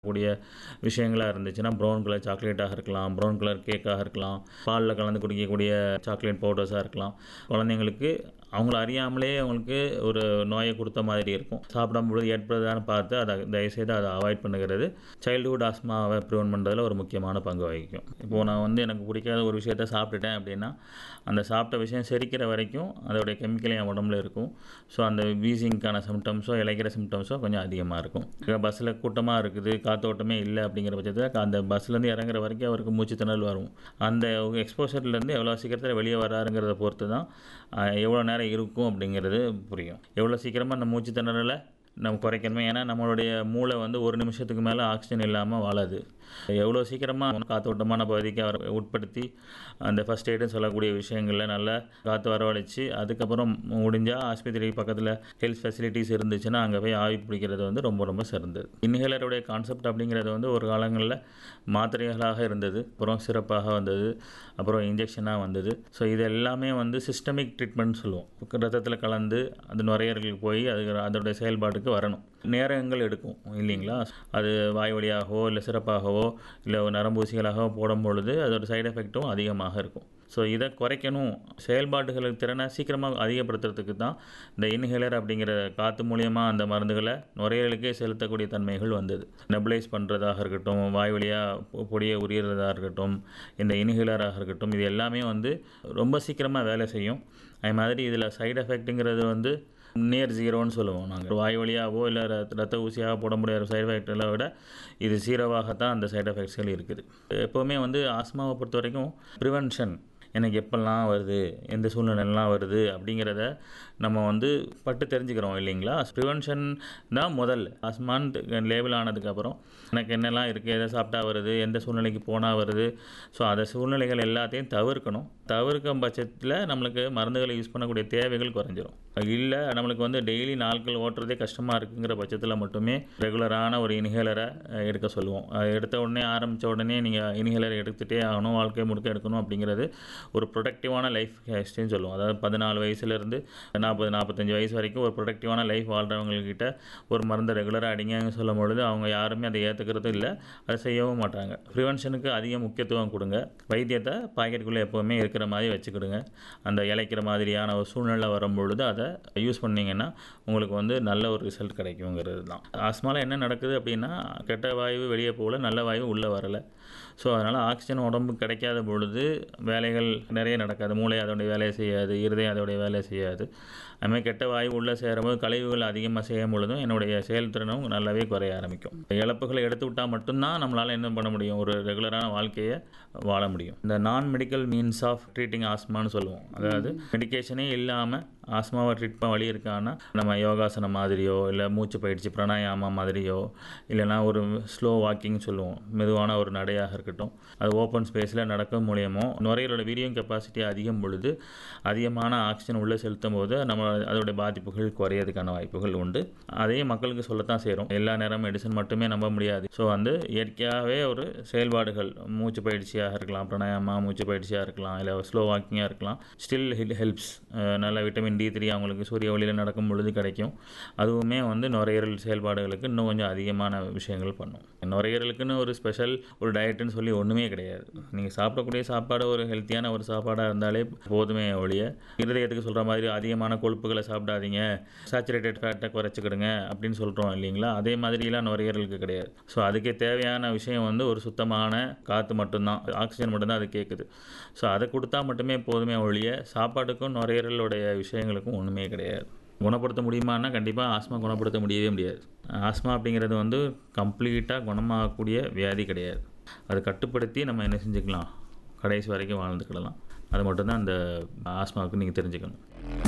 கூடிய விஷயங்களா இருந்துச்சுன்னா ப்ரௌன் கலர் சாக்லேட்டாக இருக்கலாம் ப்ரௌன் கலர் கேக்காக இருக்கலாம் பாலில் கலந்து குடிக்கக்கூடிய சாக்லேட் பவுடர்ஸாக இருக்கலாம் குழந்தைங்களுக்கு அவங்கள அறியாமலே அவங்களுக்கு ஒரு நோயை கொடுத்த மாதிரி இருக்கும் சாப்பிடும்பொழுது ஏற்படுதான்னு பார்த்து அதை தயவுசெய்து அதை அவாய்ட் பண்ணுகிறது சைல்டுஹுட் ஆஸ்மாவை ப்ரிவென்ட் பண்ணுறதுல ஒரு முக்கியமான பங்கு வகிக்கும் இப்போது நான் வந்து எனக்கு பிடிக்காத ஒரு விஷயத்த சாப்பிட்டுட்டேன் அப்படின்னா அந்த சாப்பிட்ட விஷயம் செரிக்கிற வரைக்கும் அதோடைய கெமிக்கல் என் உடம்புல இருக்கும் ஸோ அந்த வீசிங்க்கான சிம்டம்ஸோ இளைக்கிற சிம்டம்ஸோ கொஞ்சம் அதிகமாக இருக்கும் பஸ்ஸில் கூட்டமாக இருக்குது காத்தோட்டமே இல்லை அப்படிங்கிற பட்சத்தில் அந்த பஸ்லேருந்து இறங்குற வரைக்கும் அவருக்கு மூச்சு திணறல் வரும் அந்த எக்ஸ்போஷர்லேருந்து எவ்வளோ சீக்கிரத்தில் வெளியே வராருங்கிறத பொறுத்து தான் அஹ், எவ்வளோ நேரம் இருக்கும் அப்படிங்கிறது புரியும் எவ்வளோ சீக்கிரமாக அந்த மூச்சு திணறலை நம்ம குறைக்கணுமே ஏன்னா நம்மளுடைய மூளை வந்து ஒரு நிமிஷத்துக்கு மேலே ஆக்சிஜன் இல்லாமல் வாழாது எவ்வளோ சீக்கிரமாக காத்தோட்டமான பகுதிக்கு அவர் உட்படுத்தி அந்த ஃபஸ்ட் எய்டுன்னு சொல்லக்கூடிய விஷயங்களில் நல்லா காற்று வரவழைச்சு அதுக்கப்புறம் முடிஞ்சால் ஆஸ்பத்திரி பக்கத்தில் ஹெல்த் ஃபெசிலிட்டிஸ் இருந்துச்சுன்னா அங்கே போய் ஆவி பிடிக்கிறது வந்து ரொம்ப ரொம்ப சிறந்தது இன்ஹேலருடைய கான்செப்ட் அப்படிங்கிறது வந்து ஒரு காலங்களில் மாத்திரைகளாக இருந்தது அப்புறம் சிறப்பாக வந்தது அப்புறம் இன்ஜெக்ஷனாக வந்தது ஸோ இது எல்லாமே வந்து சிஸ்டமிக் ட்ரீட்மெண்ட் சொல்லுவோம் ரத்தத்தில் கலந்து அது நுரையீரலுக்கு போய் அது அதோடைய செயல்பாட்டுக்கு வரணும் நேரங்கள் எடுக்கும் இல்லைங்களா அது வாய் வழியாகவோ இல்லை சிறப்பாகவோ இல்லை நரம்பூசிகளாகவோ போடும் பொழுது அதோட சைடு எஃபெக்ட்டும் அதிகமாக இருக்கும் ஸோ இதை குறைக்கணும் செயல்பாடுகளுக்கு திறனை சீக்கிரமாக அதிகப்படுத்துறதுக்கு தான் இந்த இன்ஹேலர் அப்படிங்கிற காற்று மூலியமாக அந்த மருந்துகளை நுரையீரலுக்கே செலுத்தக்கூடிய தன்மைகள் வந்தது நெபுலைஸ் பண்ணுறதாக இருக்கட்டும் வாய் வழியாக பொடியை உரியறதாக இருக்கட்டும் இந்த இன்ஹேலராக இருக்கட்டும் இது எல்லாமே வந்து ரொம்ப சீக்கிரமாக வேலை செய்யும் அது மாதிரி இதில் சைடு எஃபெக்ட்டுங்கிறது வந்து நியர் ஜீரோன்னு சொல்லுவோம் நாங்கள் வாய் வழியாகவோ இல்லை ரத்த ரத்த ஊசியாக போட முடியாத சைடு எஃபெக்ட்களை விட இது ஜீரோவாகத்தான் அந்த சைடு எஃபெக்ட்ஸ்கள் இருக்குது எப்போவுமே வந்து ஆஸ்மாவை பொறுத்த வரைக்கும் ப்ரிவென்ஷன் எனக்கு எப்பெல்லாம் வருது எந்த சூழ்நிலைலாம் வருது அப்படிங்கிறத நம்ம வந்து பட்டு தெரிஞ்சுக்கிறோம் இல்லைங்களா ப்ரிவென்ஷன் தான் முதல் ஆஸ்மான் லேபிள் ஆனதுக்கப்புறம் எனக்கு என்னெல்லாம் இருக்குது எதை சாப்பிட்டா வருது எந்த சூழ்நிலைக்கு போனால் வருது ஸோ அந்த சூழ்நிலைகள் எல்லாத்தையும் தவிர்க்கணும் தவிர்க்கும் பட்சத்தில் நம்மளுக்கு மருந்துகளை யூஸ் பண்ணக்கூடிய தேவைகள் குறைஞ்சிரும் இல்லை நம்மளுக்கு வந்து டெய்லி நாட்கள் ஓட்டுறதே கஷ்டமாக இருக்குங்கிற பட்சத்தில் மட்டுமே ரெகுலரான ஒரு இன்ஹேலரை எடுக்க சொல்லுவோம் அது எடுத்த உடனே ஆரம்பித்த உடனே நீங்கள் இன்ஹேலர் எடுத்துகிட்டே ஆகணும் வாழ்க்கை முழுக்க எடுக்கணும் அப்படிங்கிறது ஒரு ப்ரொடக்டிவான லைஃப் ஹிஸ்ட்ரின்னு சொல்லுவோம் அதாவது பதினாலு வயசுலேருந்து நாற்பது நாற்பத்தஞ்சு வயசு வரைக்கும் ஒரு ப்ரொடக்டிவான லைஃப் வாழ்கிறவங்கக்கிட்ட ஒரு மருந்தை ரெகுலராக அடிங்கன்னு சொல்லும் பொழுது அவங்க யாருமே அதை ஏற்றுக்கிறதும் இல்லை அதை செய்யவும் மாட்டாங்க ப்ரிவென்ஷனுக்கு அதிக முக்கியத்துவம் கொடுங்க வைத்தியத்தை பாக்கெட்டுக்குள்ளே எப்போவுமே இருக்கிற மாதிரி வச்சுக்கிடுங்க அந்த இலைக்கிற மாதிரியான ஒரு சூழ்நிலை வரும்பொழுது அதை யூஸ் பண்ணிங்கன்னா உங்களுக்கு வந்து நல்ல ஒரு ரிசல்ட் கிடைக்குங்கிறது தான் ஆஸ்மாவில் என்ன நடக்குது அப்படின்னா கெட்ட வாயு வெளியே போகல நல்ல வாயு உள்ளே வரலை ஸோ அதனால் ஆக்சிஜன் உடம்பு கிடைக்காத பொழுது வேலைகள் நிறைய நடக்காது மூளை அதோடைய வேலையை செய்யாது இருதயம் அதோடைய வேலையை செய்யாது அதுமாதிரி கெட்ட வாயு உள்ளே சேரும்போது கழிவுகள் அதிகமாக செய்யும் பொழுதும் என்னுடைய செயல்திறனும் நல்லாவே குறைய ஆரம்பிக்கும் இழப்புகளை எடுத்து விட்டால் மட்டும்தான் நம்மளால் என்ன பண்ண முடியும் ஒரு ரெகுலரான வாழ்க்கையை வாழ முடியும் இந்த நான் மெடிக்கல் மீன்ஸ் ஆஃப் ட்ரீட்டிங் ஆஸ்மான்னு சொல்லுவோம் அதாவது மெடிக்கேஷனே இல்லாமல் ஆஸ்மாவை ட்ரீட் பண்ண வழி இருக்கான்னா நம்ம யோகாசனம் மாதிரியோ இல்லை மூச்சு பயிற்சி பிராணாயாமா மாதிரியோ இல்லைன்னா ஒரு ஸ்லோ வாக்கிங் சொல்லுவோம் மெதுவான ஒரு நடையாக இருக்கட்டும் அது ஓப்பன் ஸ்பேஸில் நடக்கும் மூலியமோ நுரையீரலோட வீரியம் கெப்பாசிட்டி அதிகம் பொழுது அதிகமான ஆக்சிஜன் உள்ளே செலுத்தும் போது நம்ம அதோடைய பாதிப்புகள் குறையறதுக்கான வாய்ப்புகள் உண்டு அதையும் மக்களுக்கு சொல்லத்தான் செய்கிறோம் எல்லா நேரம் மெடிசன் மட்டுமே நம்ப முடியாது ஸோ வந்து இயற்கையாகவே ஒரு செயல்பாடுகள் மூச்சு பயிற்சியாக இருக்கலாம் பிராணாயாமா மூச்சு பயிற்சியாக இருக்கலாம் இல்லை ஸ்லோ வாக்கிங்காக இருக்கலாம் ஸ்டில் ஹில் ஹெல்ப்ஸ் நல்ல விட்டமின் டி த்ரீ அவங்களுக்கு சூரிய ஒளியில் நடக்கும் பொழுது கிடைக்கும் அதுவுமே வந்து நுரையீரல் செயல்பாடுகளுக்கு இன்னும் கொஞ்சம் அதிகமான விஷயங்கள் பண்ணும் நுரையீரலுக்குன்னு ஒரு ஸ்பெஷல் ஒரு டயட்டுன்னு சொல்லி ஒன்றுமே கிடையாது நீங்கள் சாப்பிடக்கூடிய சாப்பாடு ஒரு ஹெல்த்தியான ஒரு சாப்பாடாக இருந்தாலே போதுமே ஒழிய இருதயத்துக்கு சொல்கிற மாதிரி அதிகமான கொழுப்புகளை சாப்பிடாதீங்க சேச்சுரேட்டட் ஃபேட்டை குறைச்சிக்கிடுங்க அப்படின்னு சொல்கிறோம் இல்லைங்களா அதே மாதிரிலாம் நுரையீரலுக்கு கிடையாது ஸோ அதுக்கே தேவையான விஷயம் வந்து ஒரு சுத்தமான காற்று மட்டும்தான் ஆக்சிஜன் மட்டும்தான் அது கேட்குது ஸோ அதை கொடுத்தா மட்டுமே போதுமே ஒழிய சாப்பாட்டுக்கும் நுரையீரலுடைய விஷயங்களுக்கும் ஒன்றுமே கிடையாது குணப்படுத்த முடியுமான்னா கண்டிப்பாக ஆஸ்மா குணப்படுத்த முடியவே முடியாது ஆஸ்மா அப்படிங்கிறது வந்து கம்ப்ளீட்டாக குணமாகக்கூடிய வியாதி கிடையாது அதை கட்டுப்படுத்தி நம்ம என்ன செஞ்சுக்கலாம் கடைசி வரைக்கும் வாழ்ந்துக்கிடலாம் அது மட்டும்தான் அந்த ஆஸ்மாவுக்கு நீங்கள் தெரிஞ்சுக்கணும்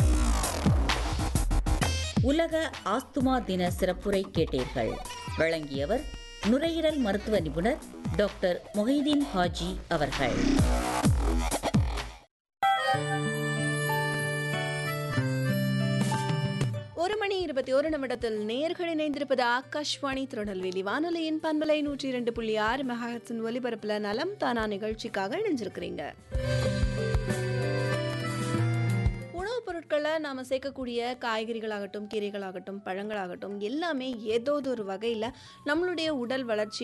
உலக ஆஸ்துமா தின சிறப்புரை கேட்டீர்கள் வழங்கியவர் நுரையீரல் மருத்துவ நிபுணர் டாக்டர் மொஹிதீன் ஹாஜி அவர்கள் ஒரு மணி இருபத்தி ஒரு நிமிடத்தில் நேர்கள் இணைந்திருப்பது ஆகாஷ்வாணி திருநெல்வேலி வானொலியின் பண்பலை நூற்றி இரண்டு புள்ளி ஆறு மெகாஹட்ஸின் ஒலிபரப்புல நலம் தானா நிகழ்ச்சிக்காக இணைஞ்சிருக்கிறீங்க உணவுப் பொருட்களை நாம் சேர்க்கக்கூடிய காய்கறிகளாகட்டும் கீரைகளாகட்டும் பழங்களாகட்டும் எல்லாமே ஏதோ ஒரு வகையில் நம்மளுடைய உடல் வளர்ச்சி